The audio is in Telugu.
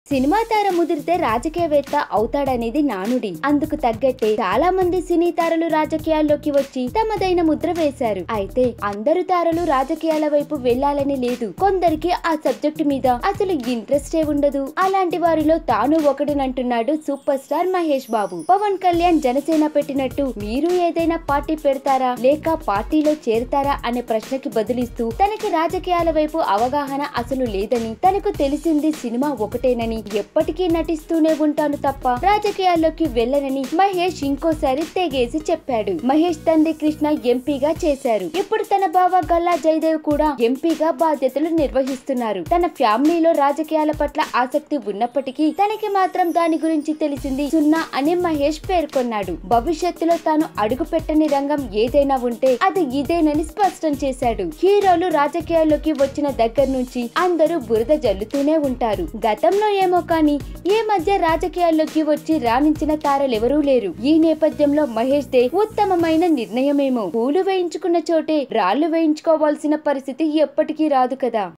సినిమా తార ముదిరితే రాజకీయవేత్త అవుతాడనేది నానుడి అందుకు తగ్గట్టే చాలా మంది సినీ తారలు రాజకీయాల్లోకి వచ్చి తమదైన ముద్ర వేశారు అయితే అందరు తారలు రాజకీయాల వైపు వెళ్లాలని లేదు కొందరికి ఆ సబ్జెక్టు మీద అసలు ఇంట్రెస్టే ఉండదు అలాంటి వారిలో తాను ఒకటినంటున్నాడు సూపర్ స్టార్ మహేష్ బాబు పవన్ కళ్యాణ్ జనసేన పెట్టినట్టు మీరు ఏదైనా పార్టీ పెడతారా లేక పార్టీలో చేరుతారా అనే ప్రశ్నకి బదులిస్తూ తనకి రాజకీయాల వైపు అవగాహన అసలు లేదని తనకు తెలిసింది సినిమా ఒకటేనని ఎప్పటికీ నటిస్తూనే ఉంటాను తప్ప రాజకీయాల్లోకి వెళ్ళనని మహేష్ ఇంకోసారి తెగేసి చెప్పాడు మహేష్ తండ్రి కృష్ణ ఎంపీగా చేశారు ఇప్పుడు తన బావ గల్లా జయదేవ్ కూడా ఎంపీగా బాధ్యతలు నిర్వహిస్తున్నారు తన ఫ్యామిలీలో రాజకీయాల పట్ల ఆసక్తి ఉన్నప్పటికీ తనకి మాత్రం దాని గురించి తెలిసింది సున్నా అని మహేష్ పేర్కొన్నాడు భవిష్యత్తులో తాను అడుగు పెట్టని రంగం ఏదైనా ఉంటే అది ఇదేనని స్పష్టం చేశాడు హీరోలు రాజకీయాల్లోకి వచ్చిన దగ్గర నుంచి అందరూ బురద జల్లుతూనే ఉంటారు గతంలో ఏమో కానీ ఈ మధ్య రాజకీయాల్లోకి వచ్చి రాణించిన తారలెవరూ లేరు ఈ నేపథ్యంలో మహేష్ దే ఉత్తమమైన నిర్ణయమేమో పూలు వేయించుకున్న చోటే రాళ్లు వేయించుకోవాల్సిన పరిస్థితి ఎప్పటికీ రాదు కదా